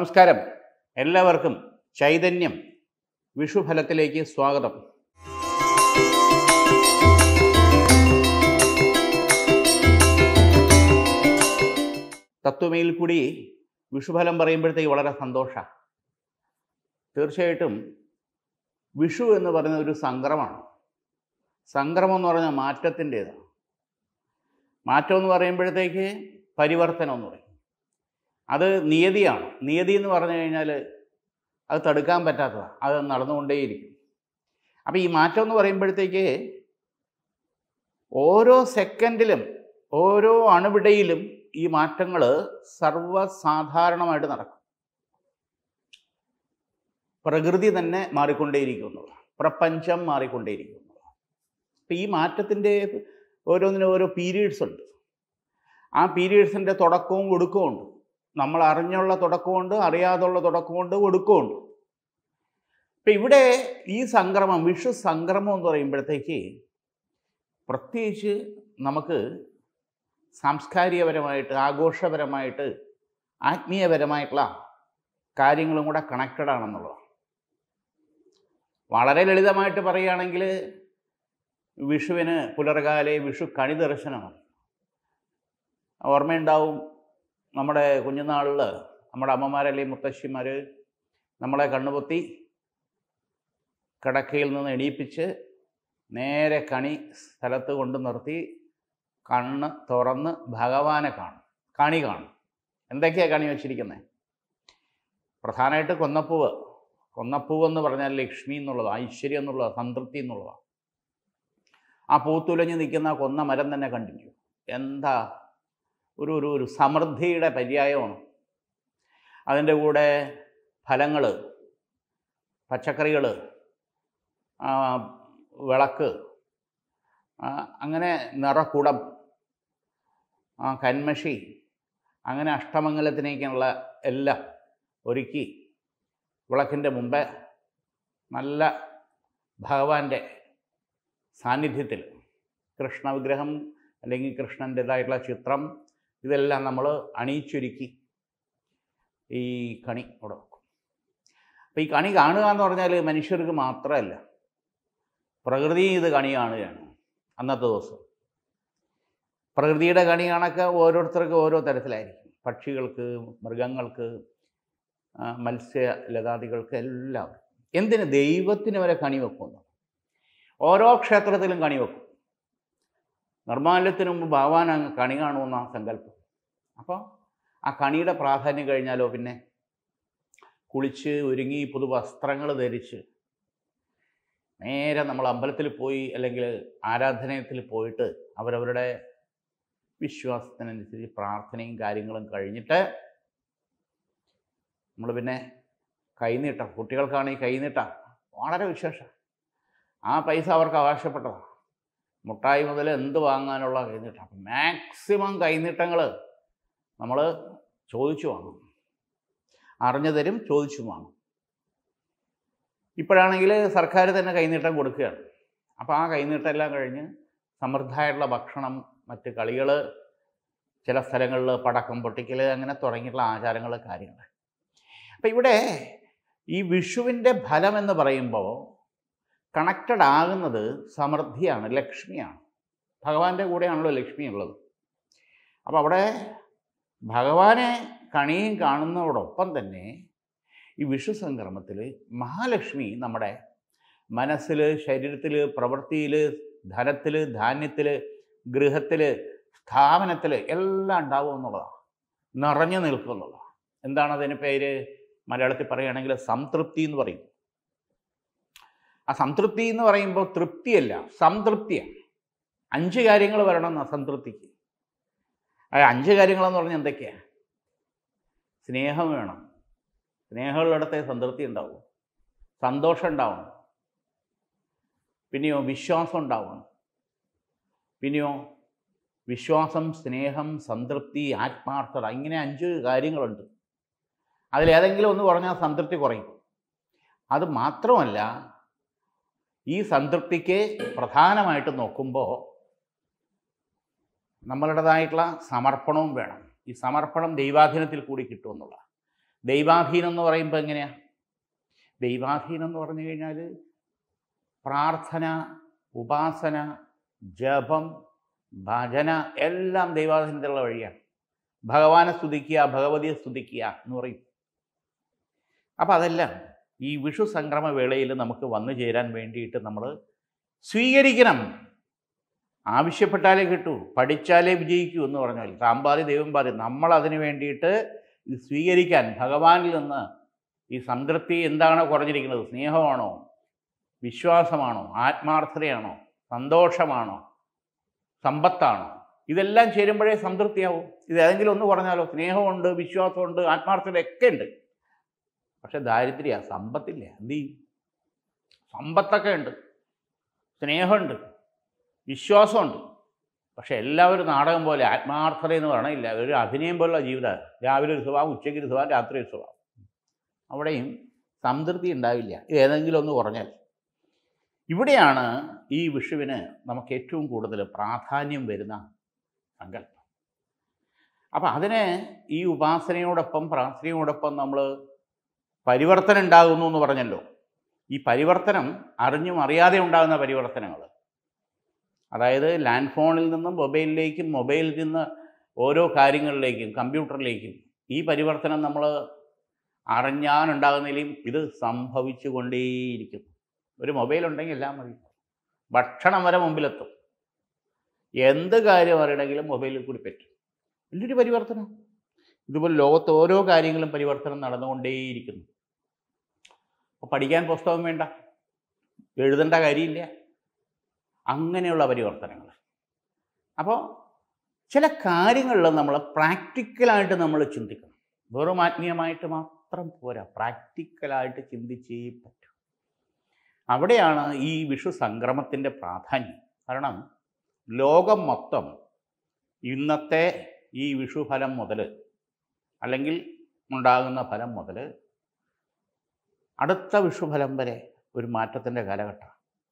നമസ്കാരം എല്ലാവർക്കും ചൈതന്യം വിഷുഫലത്തിലേക്ക് സ്വാഗതം തത്വമയിൽ കൂടി വിഷുഫലം പറയുമ്പോഴത്തേക്ക് വളരെ സന്തോഷമാണ് തീർച്ചയായിട്ടും വിഷു എന്ന് പറയുന്ന ഒരു സംക്രമമാണ് സംക്രമം എന്ന് പറഞ്ഞാൽ മാറ്റത്തിൻ്റേതാണ് മാറ്റം എന്ന് പറയുമ്പോഴത്തേക്ക് പരിവർത്തനം എന്ന് പറയും അത് നിയതിയാണ് നിയതി എന്ന് പറഞ്ഞു കഴിഞ്ഞാൽ അത് തടുക്കാൻ പറ്റാത്തതാണ് അത് നടന്നുകൊണ്ടേയിരിക്കും അപ്പോൾ ഈ മാറ്റം എന്ന് പറയുമ്പോഴത്തേക്ക് ഓരോ സെക്കൻഡിലും ഓരോ അണുവിടയിലും ഈ മാറ്റങ്ങൾ സർവ്വസാധാരണമായിട്ട് നടക്കും പ്രകൃതി തന്നെ മാറിക്കൊണ്ടേയിരിക്കുന്നു പ്രപഞ്ചം മാറിക്കൊണ്ടേയിരിക്കുന്നു അപ്പം ഈ മാറ്റത്തിൻ്റെ ഓരോന്നിനും ഓരോ പീരീഡ്സ് ഉണ്ട് ആ പീരീഡ്സിൻ്റെ തുടക്കവും ഒടുക്കവും ഉണ്ട് നമ്മൾ അറിഞ്ഞുള്ള തുടക്കമുണ്ട് അറിയാതുള്ള തുടക്കമുണ്ട് ഒടുക്കമുണ്ട് ഇപ്പം ഇവിടെ ഈ സംക്രമം വിഷു സംക്രമം എന്ന് പറയുമ്പോഴത്തേക്ക് പ്രത്യേകിച്ച് നമുക്ക് സാംസ്കാരികപരമായിട്ട് ആഘോഷപരമായിട്ട് ആത്മീയപരമായിട്ടുള്ള കാര്യങ്ങളും കൂടെ കണക്റ്റഡ് ആണെന്നുള്ളതാണ് വളരെ ലളിതമായിട്ട് പറയുകയാണെങ്കിൽ വിഷുവിന് പുലർകാലെ വിഷു കണി ദർശനമാണ് ഓർമ്മയുണ്ടാവും നമ്മുടെ കുഞ്ഞുനാളിൽ നമ്മുടെ അമ്മമാരല്ലേ മുത്തശ്ശിമാർ നമ്മളെ കണ്ണുപൊത്തി കിടക്കയിൽ നിന്ന് എണീപ്പിച്ച് നേരെ കണി സ്ഥലത്ത് കൊണ്ട് നിർത്തി കണ്ണ് തുറന്ന് ഭഗവാനെ കാണും കണി കാണും എന്തൊക്കെയാണ് കണി വെച്ചിരിക്കുന്നത് പ്രധാനമായിട്ട് കൊന്നപ്പൂവ് കൊന്നപ്പൂവ് എന്ന് പറഞ്ഞാൽ ലക്ഷ്മി എന്നുള്ളത് ഐശ്വര്യം എന്നുള്ളത് സംതൃപ്തി എന്നുള്ളതാണ് ആ പൂത്തുലഞ്ഞ് നിൽക്കുന്ന ആ കൊന്ന മരം തന്നെ കണ്ടിന്യൂ എന്താ ഒരു ഒരു ഒരു സമൃദ്ധിയുടെ പര്യായമാണ് അതിൻ്റെ കൂടെ ഫലങ്ങൾ പച്ചക്കറികൾ വിളക്ക് ആ, അങ്ങനെ നിറക്കുടം ആ, കന്മഷി അങ്ങനെ അഷ്ടമംഗലത്തിനേക്കുള്ള എല്ലാം ഒരുക്കി വിളക്കിൻ്റെ മുമ്പേ നല്ല ഭഗവാന്റെ സാന്നിധ്യത്തിൽ കൃഷ്ണ വിഗ്രഹം അല്ലെങ്കിൽ കൃഷ്ണൻ്റെതായിട്ടുള്ള ചിത്രം ഇതെല്ലാം നമ്മൾ അണിയിച്ചൊരുക്കി ഈ കണി അവിടെ വെക്കും അപ്പോൾ ഈ കണി കാണുക എന്ന് പറഞ്ഞാൽ മനുഷ്യർക്ക് മാത്രമല്ല പ്രകൃതി ഇത് കണി കാണുകയാണ് അന്നത്തെ ദിവസം പ്രകൃതിയുടെ കണി കാണൊക്കെ ഓരോരുത്തർക്ക് ഓരോ തരത്തിലായിരിക്കും പക്ഷികൾക്ക് മൃഗങ്ങൾക്ക് ആ, മത്സ്യ ലതാദികൾക്ക് എല്ലാം എന്തിന് ദൈവത്തിന് വരെ കണി വെക്കുന്നു ഓരോ ക്ഷേത്രത്തിലും കണി വെക്കും നിർമ്മാല്യത്തിന് മുമ്പ് ഭഗവാൻ അങ്ങ് കണി കാണുമെന്ന സങ്കല്പം അപ്പോൾ ആ കണിയുടെ പ്രാധാന്യം കഴിഞ്ഞാലോ പിന്നെ കുളിച്ച് ഒരുങ്ങി പുതുവസ്ത്രങ്ങൾ ധരിച്ച് നേരെ നമ്മൾ അമ്പലത്തിൽ പോയി അല്ലെങ്കിൽ ആരാധനയത്തിൽ പോയിട്ട് അവരവരുടെ വിശ്വാസത്തിനനുസരിച്ച് പ്രാർത്ഥനയും കാര്യങ്ങളും കഴിഞ്ഞിട്ട് നമ്മൾ പിന്നെ കൈനീട്ടം കുട്ടികൾക്കാണെങ്കിൽ കൈനീട്ടം വളരെ വിശേഷം ആ പൈസ അവർക്ക് അവകാശപ്പെട്ടതാണ് മുട്ടായി മുതൽ എന്ത് വാങ്ങാനുള്ള കൈനീട്ടം അപ്പം മാക്സിമം കൈനീട്ടങ്ങൾ നമ്മൾ ചോദിച്ചു വാങ്ങും അറിഞ്ഞു തരും ചോദിച്ചു വാങ്ങും ഇപ്പോഴാണെങ്കിൽ സർക്കാർ തന്നെ കൈനീട്ടം കൊടുക്കുകയാണ് അപ്പോൾ ആ കൈനീട്ടം എല്ലാം കഴിഞ്ഞ് സമൃദ്ധമായിട്ടുള്ള ഭക്ഷണം മറ്റ് കളികൾ ചില സ്ഥലങ്ങളിൽ പടക്കം പൊട്ടിക്കൽ അങ്ങനെ തുടങ്ങിയിട്ടുള്ള ആചാരങ്ങൾ കാര്യങ്ങൾ അപ്പം ഇവിടെ ഈ വിഷുവിൻ്റെ ഫലം എന്ന് പറയുമ്പോൾ കണക്റ്റഡ് ആകുന്നത് സമൃദ്ധിയാണ് ലക്ഷ്മിയാണ് ഭഗവാന്റെ കൂടെയാണല്ലോ ലക്ഷ്മി ഉള്ളത് അപ്പോൾ അവിടെ ഭഗവാനെ കണിയും കാണുന്നതോടൊപ്പം തന്നെ ഈ വിഷു സംക്രമത്തിൽ മഹാലക്ഷ്മി നമ്മുടെ മനസ്സിൽ ശരീരത്തിൽ പ്രവൃത്തിയിൽ ധനത്തിൽ ധാന്യത്തിൽ ഗൃഹത്തിൽ സ്ഥാപനത്തിൽ എല്ലാം ഉണ്ടാവും എന്നുള്ളതാണ് നിറഞ്ഞു നിൽക്കും എന്നുള്ളതാണ് എന്താണ് അതിന് പേര് മലയാളത്തിൽ പറയുകയാണെങ്കിൽ സംതൃപ്തി എന്ന് പറയും ആ സംതൃപ്തി എന്ന് പറയുമ്പോൾ തൃപ്തിയല്ല സംതൃപ്തിയാണ് അഞ്ച് കാര്യങ്ങൾ വരണം എന്നാ സംതൃപ്തിക്ക് ആ അഞ്ച് കാര്യങ്ങളെന്ന് പറഞ്ഞാൽ എന്തൊക്കെയാണ് സ്നേഹം വേണം സ്നേഹമുള്ളിടത്തെ സംതൃപ്തി ഉണ്ടാവും സന്തോഷം ഉണ്ടാവണം പിന്നെയോ വിശ്വാസം ഉണ്ടാവണം പിന്നെയോ വിശ്വാസം സ്നേഹം സംതൃപ്തി ആത്മാർത്ഥത ഇങ്ങനെ അഞ്ച് കാര്യങ്ങളുണ്ട് അതിലേതെങ്കിലും ഒന്ന് പറഞ്ഞാൽ സംതൃപ്തി കുറയും അത് മാത്രമല്ല ഈ സംതൃപ്തിക്ക് പ്രധാനമായിട്ട് നോക്കുമ്പോൾ നമ്മളുടേതായിട്ടുള്ള സമർപ്പണവും വേണം ഈ സമർപ്പണം ദൈവാധീനത്തിൽ കൂടി കിട്ടുമെന്നുള്ള ദൈവാധീനം എന്ന് പറയുമ്പോൾ എങ്ങനെയാ ദൈവാധീനം എന്ന് പറഞ്ഞു കഴിഞ്ഞാൽ പ്രാർത്ഥന ഉപാസന ജപം ഭജന എല്ലാം ദൈവാധീനത്തിലുള്ള വഴിയാണ് ഭഗവാനെ സ്തുതിക്കുക ഭഗവതിയെ സ്തുതിക്കുക എന്ന് പറയും അപ്പം അതെല്ലാം ഈ വിഷു സംക്രമ വേളയിൽ നമുക്ക് വന്നു ചേരാൻ വേണ്ടിയിട്ട് നമ്മൾ സ്വീകരിക്കണം ആവശ്യപ്പെട്ടാലേ കിട്ടൂ പഠിച്ചാലേ വിജയിക്കൂ എന്ന് പറഞ്ഞാൽ സാമ്പാതി ദൈവം പറയും നമ്മൾ അതിന് വേണ്ടിയിട്ട് ഇത് സ്വീകരിക്കാൻ ഭഗവാനിൽ നിന്ന് ഈ സംതൃപ്തി എന്താണ് കുറഞ്ഞിരിക്കുന്നത് സ്നേഹമാണോ വിശ്വാസമാണോ ആത്മാർത്ഥതയാണോ സന്തോഷമാണോ സമ്പത്താണോ ഇതെല്ലാം ചേരുമ്പോഴേ സംതൃപ്തിയാവും ഇത് ഏതെങ്കിലും ഒന്ന് പറഞ്ഞാലോ സ്നേഹമുണ്ട് വിശ്വാസമുണ്ട് ആത്മാർത്ഥതയൊക്കെ ഉണ്ട് പക്ഷെ ദാരിദ്ര്യ സമ്പത്തില്ല എന്ത് ചെയ്യും സമ്പത്തൊക്കെ ഉണ്ട് സ്നേഹമുണ്ട് വിശ്വാസമുണ്ട് പക്ഷെ എല്ലാവരും നാടകം പോലെ ആത്മാർത്ഥത എന്ന് പറയണില്ല ഒരു അഭിനയം പോലുള്ള ജീവിതമാണ് രാവിലെ ഒരു സ്വഭാവം ഉച്ചയ്ക്ക് ഒരു സ്വഭാവം രാത്രി ഒരു സ്വഭാവം അവിടെയും സംതൃപ്തി ഉണ്ടാവില്ല ഇത് ഏതെങ്കിലും ഒന്ന് കുറഞ്ഞാൽ ഇവിടെയാണ് ഈ വിഷുവിന് നമുക്ക് ഏറ്റവും കൂടുതൽ പ്രാധാന്യം വരുന്ന സങ്കല്പം അപ്പം അതിന് ഈ ഉപാസനയോടൊപ്പം പ്രാർത്ഥനയോടൊപ്പം നമ്മൾ പരിവർത്തനം ഉണ്ടാകുന്നു എന്ന് പറഞ്ഞല്ലോ ഈ പരിവർത്തനം അറിഞ്ഞും അറിയാതെ ഉണ്ടാകുന്ന പരിവർത്തനങ്ങൾ അതായത് ലാൻഡ് ഫോണിൽ നിന്നും മൊബൈലിലേക്കും മൊബൈലിൽ നിന്ന് ഓരോ കാര്യങ്ങളിലേക്കും കമ്പ്യൂട്ടറിലേക്കും ഈ പരിവർത്തനം നമ്മൾ അറിഞ്ഞാലുണ്ടാകുന്നതിലും ഇത് സംഭവിച്ചു കൊണ്ടേയിരിക്കും ഒരു മൊബൈൽ ഉണ്ടെങ്കിൽ എല്ലാം മതി ഭക്ഷണം വരെ മുമ്പിലെത്തും എന്ത് കാര്യം അറിയണമെങ്കിലും മൊബൈലിൽ കൂടി പറ്റും വലിയൊരു പരിവർത്തനം ഇതുപോലെ ലോകത്ത് ഓരോ കാര്യങ്ങളും പരിവർത്തനം നടന്നുകൊണ്ടേയിരിക്കുന്നു അപ്പോൾ പഠിക്കാൻ പുസ്തകം വേണ്ട എഴുതേണ്ട കാര്യമില്ല അങ്ങനെയുള്ള പരിവർത്തനങ്ങൾ അപ്പോൾ ചില കാര്യങ്ങളിൽ നമ്മൾ പ്രാക്ടിക്കലായിട്ട് നമ്മൾ ചിന്തിക്കണം വെറും ആത്മീയമായിട്ട് മാത്രം പോരാ പ്രാക്ടിക്കലായിട്ട് ചിന്തിച്ചേ പറ്റൂ അവിടെയാണ് ഈ വിഷു സംക്രമത്തിൻ്റെ പ്രാധാന്യം കാരണം ലോകം മൊത്തം ഇന്നത്തെ ഈ വിഷു ഫലം മുതൽ അല്ലെങ്കിൽ ഉണ്ടാകുന്ന ഫലം മുതൽ അടുത്ത വിഷുഫലം വരെ ഒരു മാറ്റത്തിൻ്റെ കാലഘട്ടം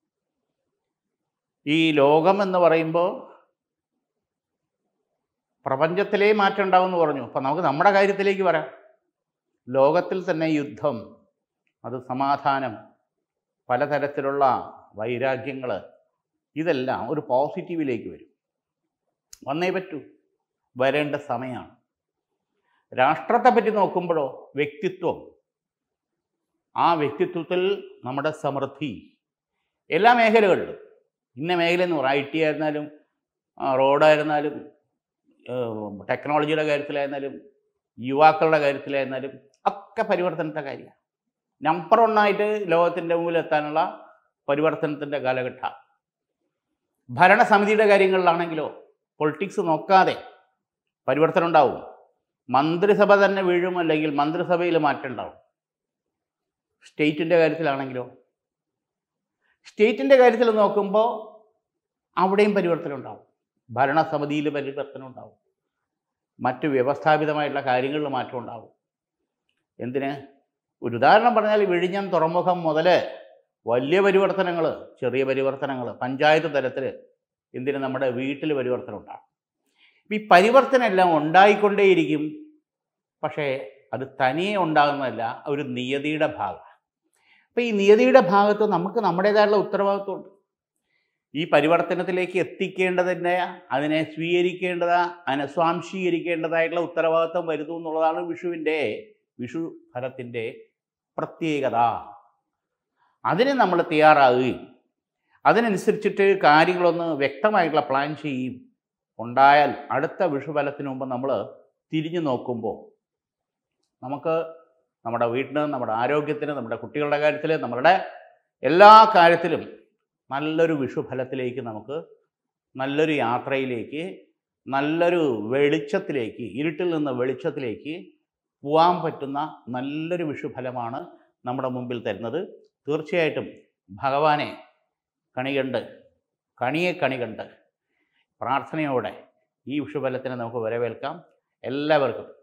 ഈ ലോകം എന്ന് പറയുമ്പോൾ പ്രപഞ്ചത്തിലേ മാറ്റം ഉണ്ടാവും എന്ന് പറഞ്ഞു അപ്പം നമുക്ക് നമ്മുടെ കാര്യത്തിലേക്ക് വരാം ലോകത്തിൽ തന്നെ യുദ്ധം അത് സമാധാനം പലതരത്തിലുള്ള വൈരാഗ്യങ്ങൾ ഇതെല്ലാം ഒരു പോസിറ്റീവിലേക്ക് വരും വന്നേ പറ്റൂ വരേണ്ട സമയമാണ് രാഷ്ട്രത്തെ പറ്റി നോക്കുമ്പോഴോ വ്യക്തിത്വം ആ വ്യക്തിത്വത്തിൽ നമ്മുടെ സമൃദ്ധി എല്ലാ മേഖലകളിലും ഇന്ന മേഖല എന്ന് പറയും ഐ ടി ആയിരുന്നാലും ആ, റോഡായിരുന്നാലും ഏഹ്, ടെക്നോളജിയുടെ കാര്യത്തിലായിരുന്നാലും യുവാക്കളുടെ കാര്യത്തിലായിരുന്നാലും ഒക്കെ പരിവർത്തനത്തെ കാര്യമാണ് നമ്പർ ഒന്നായിട്ട് ലോകത്തിൻ്റെ മുമ്പിൽ എത്താനുള്ള പരിവർത്തനത്തിൻ്റെ കാലഘട്ടം ഭരണസമിതിയുടെ കാര്യങ്ങളിലാണെങ്കിലോ പൊളിറ്റിക്സ് നോക്കാതെ പരിവർത്തനം ഉണ്ടാവും മന്ത്രിസഭ തന്നെ വീഴും അല്ലെങ്കിൽ മന്ത്രിസഭയിൽ മാറ്റം ഉണ്ടാവും സ്റ്റേറ്റിൻ്റെ കാര്യത്തിലാണെങ്കിലോ സ്റ്റേറ്റിൻ്റെ കാര്യത്തിൽ നോക്കുമ്പോൾ അവിടെയും പരിവർത്തനം ഉണ്ടാവും ഭരണസമിതിയിൽ പരിവർത്തനം ഉണ്ടാവും മറ്റ് വ്യവസ്ഥാപിതമായിട്ടുള്ള കാര്യങ്ങളിൽ മാറ്റം ഉണ്ടാവും എന്തിന് ഒരു ഉദാഹരണം പറഞ്ഞാൽ വിഴിഞ്ഞം തുറമുഖം മുതൽ വലിയ പരിവർത്തനങ്ങൾ ചെറിയ പരിവർത്തനങ്ങൾ പഞ്ചായത്ത് തലത്തിൽ എന്തിന് നമ്മുടെ വീട്ടിൽ പരിവർത്തനം ഉണ്ടാകും ഈ പരിവർത്തനം എല്ലാം ഉണ്ടായിക്കൊണ്ടേയിരിക്കും പക്ഷേ അത് തനിയെ ഉണ്ടാകുന്നതല്ല ഒരു നിയതിയുടെ ഭാഗം അപ്പോൾ ഈ നിയതിയുടെ ഭാഗത്ത് നമുക്ക് നമ്മുടേതായുള്ള ഉത്തരവാദിത്വമുണ്ട് ഈ പരിവർത്തനത്തിലേക്ക് എത്തിക്കേണ്ടതിൻ്റെ അതിനെ സ്വീകരിക്കേണ്ടത് അതിനെ സ്വാംശീകരിക്കേണ്ടതായിട്ടുള്ള ഉത്തരവാദിത്വം വരുന്നു എന്നുള്ളതാണ് വിഷുവിൻ്റെ വിഷു ഫലത്തിൻ്റെ പ്രത്യേകത അതിന് നമ്മൾ തയ്യാറാകുകയും അതിനനുസരിച്ചിട്ട് കാര്യങ്ങളൊന്ന് വ്യക്തമായിട്ടുള്ള പ്ലാൻ ചെയ്യും ഉണ്ടായാൽ അടുത്ത വിഷുഫലത്തിന് മുമ്പ് നമ്മൾ തിരിഞ്ഞു നോക്കുമ്പോൾ നമുക്ക് നമ്മുടെ വീട്ടിന് നമ്മുടെ ആരോഗ്യത്തിന് നമ്മുടെ കുട്ടികളുടെ കാര്യത്തിൽ നമ്മുടെ എല്ലാ കാര്യത്തിലും നല്ലൊരു വിഷുഫലത്തിലേക്ക് നമുക്ക് നല്ലൊരു യാത്രയിലേക്ക് നല്ലൊരു വെളിച്ചത്തിലേക്ക് ഇരുട്ടിൽ നിന്ന് വെളിച്ചത്തിലേക്ക് പോകാൻ പറ്റുന്ന നല്ലൊരു വിഷുഫലമാണ് നമ്മുടെ മുമ്പിൽ തരുന്നത് തീർച്ചയായിട്ടും ഭഗവാനെ കണി കണ്ട് കണിയെ കണി കണ്ട് പ്രാർത്ഥനയോടെ ഈ വിഷുഫലത്തിനെ നമുക്ക് വരവേൽക്കാം എല്ലാവർക്കും